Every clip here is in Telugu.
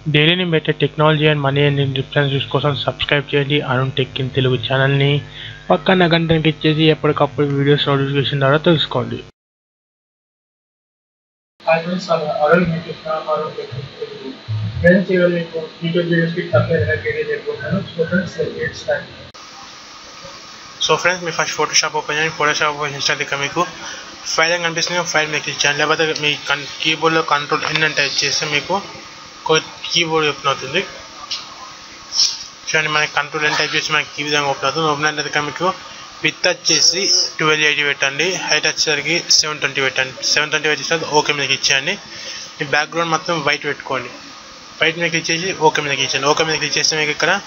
డైలీ నేను పెట్టే technology and money and references కోసం సబ్స్క్రైబ్ చేయండి అరుణ్ టెక్ ఇన్ తెలుగు ఛానల్ని పక్కన గంటకి ఇచ్చేసి ఎప్పటికప్పుడు వీడియోస్ నోటిఫికేషన్ ద్వారా తెలుసుకోండి hi friends Arun Krishna Arun technique friends ఈరోజు మీకు యూట్యూబ్ వీడియోస్కి తప్పే క్రియేట్ చేయబోతున్నాను so friends it's time so friends మీ ఫస్ట్ ఫోటోషాప్ ఓపెన్ చేయండి ఫోటోషాప్ ఓపెన్ చేసిన ఇక మీకు ఫైల్ అని కనిపిస్తుంది ఫైల్ మీకు ఇచ్చాను లేకపోతే మీ కన్ కీబోర్డ్లో కంట్రోల్ ఎన్ అని టైప్ చేస్తే మీకు కీబోర్డ్ ఓపెన్ అవుతుంది చూడండి మనకి కంట్రోల్ ఎన్ టైప్ చేసి మనకి ఈ విధంగా ఓపెన్ అవుతుంది ఓపెన్ అయితే మీకు విత్ వచ్చేసి ట్వెల్వ్ ఎయిటీ పెట్టండి హైట్ వచ్చేసరికి సెవెన్ ట్వంటీ పెట్టండి సెవెన్ ట్వంటీ వచ్చేసరికి ఓకే మీదకి ఇచ్చేయండి మీ బ్యాక్గ్రౌండ్ మొత్తం వైట్ పెట్టుకోండి వైట్ మీదకి ఇచ్చేసి ఓకే మీదకి ఇచ్చేయండి ఓకే మీదకి ఇచ్చేస్తే మీకు ఇక్కడ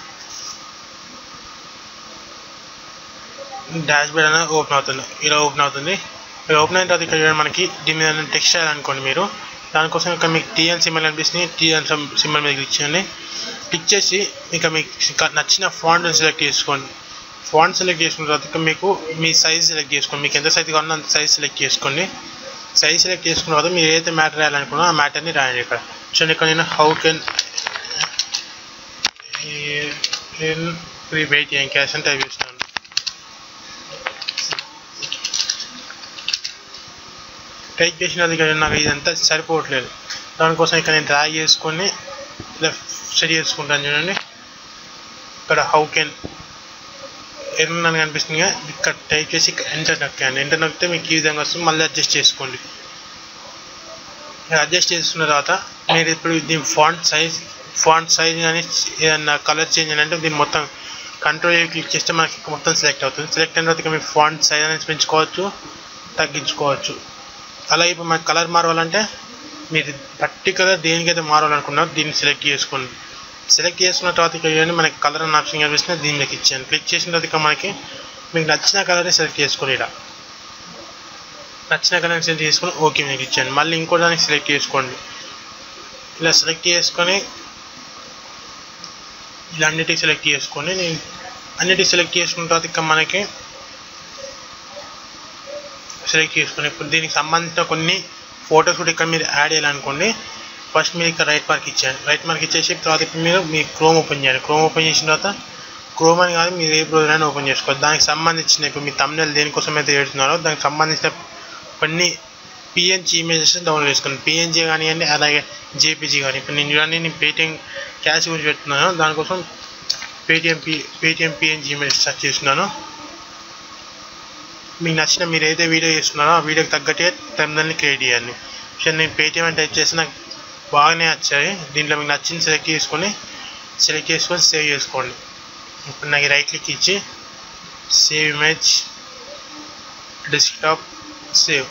డాష్ బోర్డ్ అనేది ఓపెన్ అవుతుంది ఇలా ఓపెన్ అవుతుంది ఇలా ఓపెన్ అయిన తర్వాత ఇక్కడ చూడండి మనకి దీని మీద టెక్స్ట్ చేయాలనుకోండి మీరు దానికోసం ఇక్కడ మీకు టీఎన్ సింబల్ కనిపిస్తుంది టీఎన్ సింబల్ మీద క్లిక్ చేయండి క్లిక్ చేసి ఇక మీకు ఇక నచ్చిన ఫాంట్ సెలెక్ట్ చేసుకోండి ఫాంట్ సెలెక్ట్ చేసుకున్న తర్వాత ఇక మీకు మీ సైజ్ సెలెక్ట్ చేసుకోండి మీకు ఎంత సైజ్ కావాలో అంత సైజ్ సెలెక్ట్ చేసుకోండి సైజ్ సెలెక్ట్ చేసుకున్న తర్వాత మీరు ఏదైతే మ్యాటర్ రాయాలనుకున్నా ఆ మ్యాటర్ని రాయండి ఇక్కడ చూడండి ఇక్కడ నేను హౌ కెన్ వెయిట్ చేయండి క్యాష్ అని టైప్ చేస్తున్నాను టైప్ చేసినది కానీ నాకు ఇదంతా సరిపోవట్లేదు దానికోసం ఇక్కడ నేను డ్రా చేసుకొని ఇలా సెట్ చేసుకుంటాను చూడండి ఇక్కడ హౌ కెన్ ఎర్రన్ అని కనిపిస్తుంది కదా ఇక్కడ టైప్ చేసి ఎంటర్ నొక్కండి ఎంటర్ నొక్కితే మీకు ఈ విధంగా వస్తుంది మళ్ళీ అడ్జస్ట్ చేసుకోండి అడ్జస్ట్ చేసుకున్న తర్వాత మీరు ఇప్పుడు దీని ఫాంట్ సైజ్ ఫాంట్ సైజ్ కానీ ఏదన్నా కలర్ చేంజ్ అని అంటే దీన్ని మొత్తం కంట్రోల్ క్లిక్ చేస్తే మనకి మొత్తం సెలెక్ట్ అవుతుంది సెలెక్ట్ అయిన తర్వాత ఇక మీ ఫాంట్ సైజ్ అనేది పెంచుకోవచ్చు తగ్గించుకోవచ్చు అలాగే ఇప్పుడు మనకి కలర్ మారవాలంటే మీరు పర్టికులర్ దేనికైతే మారాలనుకున్నారో దీన్ని సెలెక్ట్ చేసుకోండి సెలెక్ట్ చేసుకున్న తర్వాత ఇక్కడ చూడండి మనకి కలర్ అన్న ఆప్షన్ కనిపిస్తుంది దీని మీకు ఇచ్చాను క్లిక్ చేసిన తర్వాత ఇక మనకి మీకు నచ్చిన కలర్ని సెలెక్ట్ చేసుకోండి ఇలా నచ్చిన కలర్ని సెలెక్ట్ చేసుకొని ఓకే మీకు ఇచ్చాను మళ్ళీ ఇంకో దానికి సెలెక్ట్ చేసుకోండి ఇలా సెలెక్ట్ చేసుకొని ఇలా అన్నిటికి సెలెక్ట్ చేసుకొని నేను అన్నిటికి సెలెక్ట్ చేసుకున్న తర్వాత ఇక మనకి సెలెక్ట్ చేసుకొని ఇప్పుడు దీనికి సంబంధించిన కొన్ని ఫొటోస్ కూడా ఇక్కడ మీరు యాడ్ చేయాలనుకోండి ఫస్ట్ మీరు ఇక్కడ రైట్ మార్క్ ఇచ్చేయండి రైట్ మార్క్ ఇచ్చేసి తర్వాత ఇప్పుడు మీరు మీ క్రోమ్ ఓపెన్ చేయండి క్రోమ్ ఓపెన్ చేసిన తర్వాత క్రోమ్ అని కాదు మీరు ఏ బ్రౌజర్ అయినా ఓపెన్ చేసుకోవాలి దానికి సంబంధించిన ఇప్పుడు మీ తమిళ దేనికోసం అయితే పెడుతున్నారో దానికి సంబంధించిన కొన్ని పిఎన్జీ ఇమేజెస్ డౌన్లోడ్ చేసుకోండి పిఎన్జీ కానివ్వండి అలాగే జేపీజీ కానీ ఇప్పుడు నేను చూడండి నేను పేటిఎం క్యాష్ గురించి పెడుతున్నాను దానికోసం Paytm P Paytm PNG images search చేస్తున్నాను మీకు నచ్చిన మీరు ఏదైతే వీడియో చేస్తున్నారో ఆ వీడియోకి తగ్గట్టే టెంప్లెట్ని క్రియేట్ చేయండి సో నేను పేటిఎం అని టైప్ చేసి నాకు బాగానే వచ్చాయి దీంట్లో మీకు నచ్చింది సెలెక్ట్ చేసుకొని సెలెక్ట్ చేసుకొని సేవ్ చేసుకోండి ఇప్పుడు నాకు రైట్ క్లిక్ ఇచ్చి save image desktop save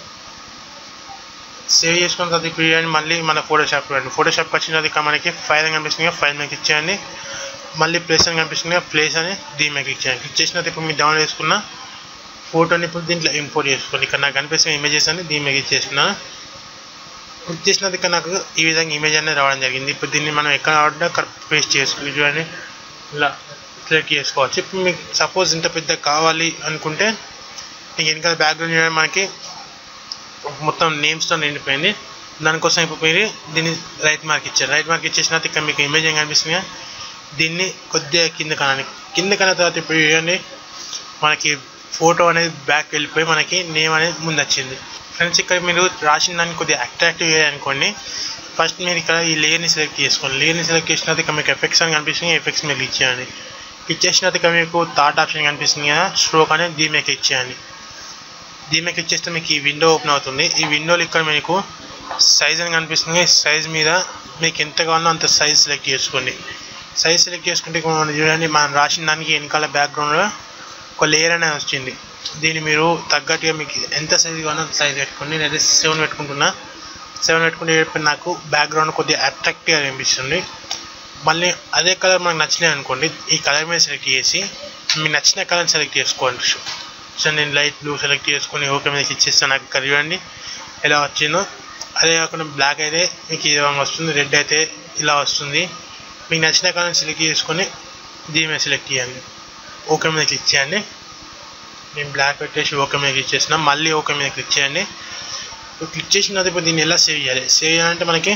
save చేసుకున్న తర్వాత ఇప్పుడు చేయండి మళ్ళీ మన ఫోటోషాప్ రండి ఫోటోషాప్కి వచ్చిన తర్వాత ఇక్కడ మనకి ఫైల్ అని కనిపిస్తుంది ఫైల్ మీద క్లిక్ చేయండి మళ్ళీ ప్లేస్ అని కనిపిస్తుంది ప్లేస్ అని దీని మీద క్లిక్ చేయండి క్లిక్ చేసిన తర్వాత ఇప్పుడు మీరు డౌన్లోడ్ చేసుకున్న ఫోటోని ఇప్పుడు దీంట్లో ఇంపోర్ట్ చేసుకోండి ఇక్కడ నాకు కనిపిస్తున్న ఇమేజెస్ అని దీని మీద చేస్తున్నాను క్లిక్ చేసినది ఇక్కడ నాకు ఈ విధంగా ఇమేజ్ అనేది రావడం జరిగింది ఇప్పుడు దీన్ని మనం ఎక్కడ కావాలంటే అక్కడ పేస్ట్ చేసుకోవాలి చూడండి ఇలా సెలెక్ట్ చేసుకోవచ్చు ఇప్పుడు మీకు సపోజ్ ఇంత పెద్ద కావాలి అనుకుంటే మీకు వెనకాల బ్యాక్గ్రౌండ్ చూడండి మనకి మొత్తం నేమ్స్తో నిండిపోయింది దానికోసం ఇప్పుడు మీరు దీన్ని రైట్ మార్క్ ఇచ్చారు రైట్ మార్క్ ఇచ్చేసిన ఇక్కడ మీకు ఇమేజ్ ఏం కనిపిస్తుంది దీన్ని కొద్దిగా కింద కనాలి కింద కన్న తర్వాత ఇప్పుడు చూడండి మనకి ఫోటో అనేది బ్యాక్ వెళ్ళిపోయి మనకి నేమ్ అనేది ముందు వచ్చింది ఫ్రెండ్స్ ఇక్కడ మీరు రాసిన దాన్ని కొద్దిగా అట్రాక్టివ్ అనుకోండి ఫస్ట్ మీరు ఇక్కడ ఈ లేయర్ని సెలెక్ట్ చేసుకోండి లేయర్ని సెలెక్ట్ చేసిన ఇక్కడ మీకు ఎఫెక్ట్స్ అని కనిపిస్తుంది ఎఫెక్ట్స్ మీద క్లిక్ చేయండి క్లిక్ చేసిన ఇక్కడ మీకు థాట్ ఆప్షన్ కనిపిస్తుంది కదా స్ట్రోక్ అనేది దీని మీద క్లిక్ చేయండి దీని మీద క్లిక్ చేస్తే మీకు ఈ విండో ఓపెన్ అవుతుంది ఈ విండోలో ఇక్కడ మీకు సైజ్ అని కనిపిస్తుంది సైజ్ మీద మీకు ఎంత కావాలో అంత సైజ్ సెలెక్ట్ చేసుకోండి సైజ్ సెలెక్ట్ చేసుకుంటే ఇక్కడ మనం చూడండి మనం రాసిన దానికి వెనకాల బ్యాక్గ్రౌండ్లో ఒక లేయర్ అనేది వచ్చింది దీన్ని మీరు తగ్గట్టుగా మీకు ఎంత సైజ్ కావాలో అంత సైజ్ పెట్టుకోండి నేనైతే సెవెన్ పెట్టుకుంటున్నా సెవెన్ పెట్టుకుంటే ఇప్పుడు నాకు బ్యాక్గ్రౌండ్ కొద్దిగా అట్రాక్టివ్గా అనిపిస్తుంది మళ్ళీ అదే కలర్ మనకు నచ్చినాయి అనుకోండి ఈ కలర్ మీద సెలెక్ట్ చేసి మీకు నచ్చిన కలర్ సెలెక్ట్ చేసుకోండి సో నేను లైట్ బ్లూ సెలెక్ట్ చేసుకొని ఓకే మీద ఇచ్చేస్తాను నాకు ఇక్కడ చూడండి ఎలా వచ్చిందో అదే కాకుండా బ్లాక్ అయితే మీకు ఈ విధంగా వస్తుంది రెడ్ అయితే ఇలా వస్తుంది మీకు నచ్చిన కలర్ సెలెక్ట్ చేసుకొని దీని మీద సెలెక్ట్ చేయండి ఓకే మీద క్లిక్ చేయండి నేను బ్లాక్ పెట్టేసి ఓకే మీద క్లిక్ చేసిన మళ్ళీ ఓకే మీద క్లిక్ చేయండి క్లిక్ చేసిన తర్వాత ఇప్పుడు దీన్ని ఎలా సేవ్ చేయాలి సేవ్ చేయాలంటే మనకి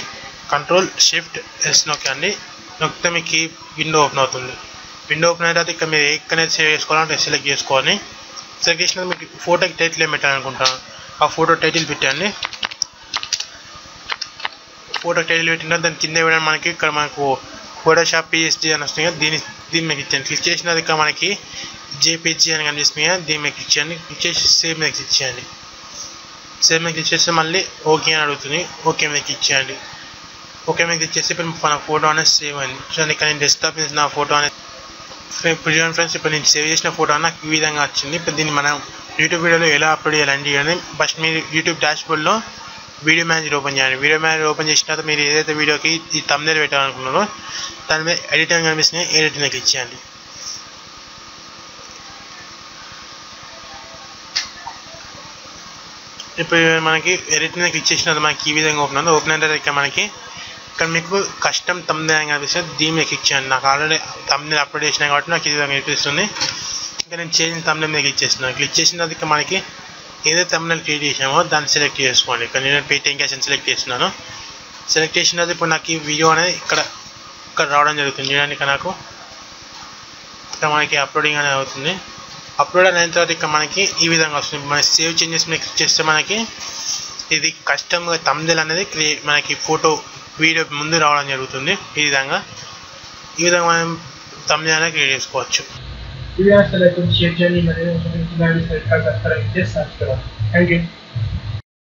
కంట్రోల్ షిఫ్ట్ ఎస్ నొక్కండి నొక్కితే మీకు ఈ విండో ఓపెన్ అవుతుంది విండో ఓపెన్ అయిన తర్వాత ఇక్కడ మీరు ఎక్కడైతే సేవ్ చేసుకోవాలంటే సెలెక్ట్ చేసుకొని సెలెక్ట్ చేసిన మీకు ఫోటోకి టైటిల్ ఏం పెట్టాలనుకుంటాను ఆ ఫోటో టైటిల్ పెట్టండి ఫోటో టైటిల్ పెట్టిన దాని కింద ఇవ్వడానికి మనకి ఇక్కడ మనకు ఫోటోషాప్ పిఎస్డి అని వస్తుంది కదా దీని దీని మీద ఇచ్చాను క్లిక్ చేసినది ఇక్కడ మనకి జేపీజీ అని కనిపిస్తుంది కదా దీని మీద క్లిక్ చేయండి క్లిక్ చేసి సేవ్ మీద క్లిక్ చేయండి సేవ్ మీద క్లిక్ చేస్తే మళ్ళీ ఓకే అని అడుగుతుంది ఓకే మీద క్లిక్ చేయండి ఓకే మీద క్లిక్ చేస్తే ఇప్పుడు మన ఫోటో అనేది సేవ్ అయింది చూడండి ఇక్కడ నేను డెస్క్టాప్ మీద నా ఫోటో అనేది ఇప్పుడు చూడండి ఫ్రెండ్స్ ఇప్పుడు నేను సేవ్ చేసిన ఫోటో నాకు ఈ విధంగా వచ్చింది ఇప్పుడు దీన్ని మనం యూట్యూబ్ వీడియోలో ఎలా అప్లోడ్ చేయాలండి అని ఫస్ట్ మీరు యూట్యూబ్ డాష్బోర్డ్లో వీడియో మేనేజర్ ఓపెన్ చేయండి వీడియో మేనేజర్ ఓపెన్ చేసిన తర్వాత మీరు ఏదైతే వీడియోకి ఈ తమ్నేల్ పెట్టాలనుకున్నారో దాని మీద ఎడిట్ అని కనిపిస్తుంది ఎడిట్ మీద క్లిక్ చేయండి ఇప్పుడు మనకి ఎడిట్ మీద క్లిక్ చేసిన తర్వాత మనకి ఈ విధంగా ఓపెన్ అవుతుంది ఓపెన్ అయిన తర్వాత ఇక్కడ మనకి ఇక్కడ మీకు కస్టమ్ తమ్నేల్ అని కనిపిస్తుంది దీని మీద క్లిక్ చేయండి నాకు ఆల్రెడీ తమ్నేల్ అప్లోడ్ చేసినా కాబట్టి నాకు ఈ విధంగా కనిపిస్తుంది ఇంకా నేను చేంజ్ తమ్నేల్ మీద క్లిక్ చేస్తున్నాను క్లిక్ చేసిన తర్వాత ఇక్కడ మనకి ఏదైతే తమ్నేల్ క్రియేట్ చేసామో దాన్ని సెలెక్ట్ చేసుకోండి ఇక్కడ నేను పేటిఎం క్యాష్ అని సెలెక్ట్ చేస్తున్నాను సెలెక్ట్ చేసిన తర్వాత ఇప్పుడు నాకు ఈ వీడియో అనేది ఇక్కడ ఇక్కడ రావడం జరుగుతుంది చూడండి ఇక్కడ నాకు ఇక్కడ మనకి అప్లోడింగ్ అనేది అవుతుంది అప్లోడ్ అయిన తర్వాత ఇక్కడ మనకి ఈ విధంగా వస్తుంది మన సేవ్ చేంజెస్ మీద క్లిక్ చేస్తే మనకి ఇది కస్టమ్గా తమ్దెల్ అనేది క్రియేట్ మనకి ఫోటో వీడియో ముందు రావడం జరుగుతుంది ఈ విధంగా ఈ విధంగా మనం తమ్దెల్ అనేది క్రియేట్ చేసుకోవచ్చు ఈ వీడియో నచ్చితే లైక్ చేయండి షేర్ చేయండి మరియు సబ్స్క్రైబ్ చేసి సబ్స్క్రైబ్ చేసి థ్యాంక్ యూ